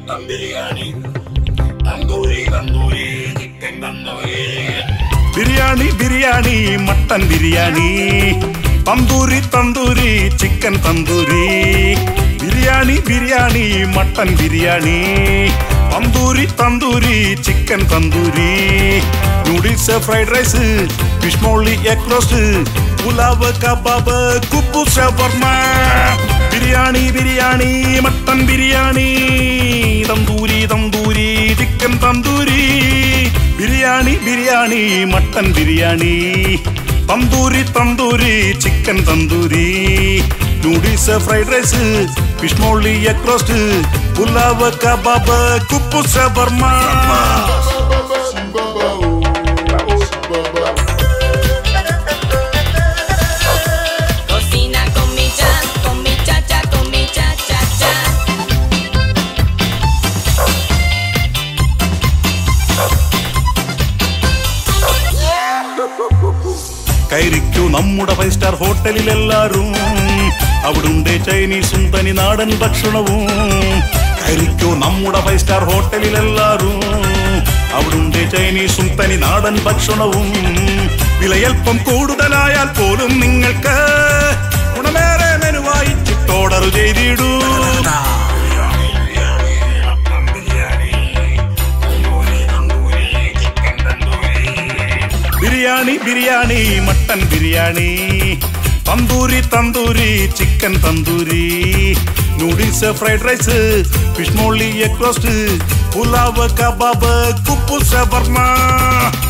Mutton biryani tandoori tandoori chicken tandoori biryani biryani mutton biryani tandoori tandoori chicken tandoori biryani biryani mutton biryani tandoori tandoori chicken tandoori noodles fried rice fish molee egg roast pulao kebab കുപ്പു shawarma biryani biryani mutton biryani tandoori tandoori chicken tandoori biryani biryani mutton biryani tandoori tandoori chicken tandoori noodles fried rice fish molee egg roast pulao kebab കുപ്പു shawarma Cocina con mi cha, con mi cha cha, con mi cha cha cha. കയറിക്കൂ നമ്മുടെ five star ഹോട്ടലിൽ എല്ലാരും അവിടുണ്ട് ചൈനീസും തനി നാടൻ ഭക്ഷണവും കയറിക്കൂ നമ്മുടെ ഫൈവ് സ്റ്റാർ ഹോട്ടലിൽ എല്ലാരും അവിടുണ്ട് ചൈനീസും തനി നാടൻ ഭക്ഷണവും വിലയൽപ്പം കൂടുതലായാൽ പോലും നിങ്ങൾക്ക് ഗുണമേറെ മെനുവായി ചിട്ടോർഡർ ചെയ്തിടൂ mutton biryani tandoori tandoori chicken tandoori biryani biryani mutton biryani tandoori tandoori chicken tandoori noodles fried rice fish molee egg roast pulao kebab കുപ്പു ഷവർമ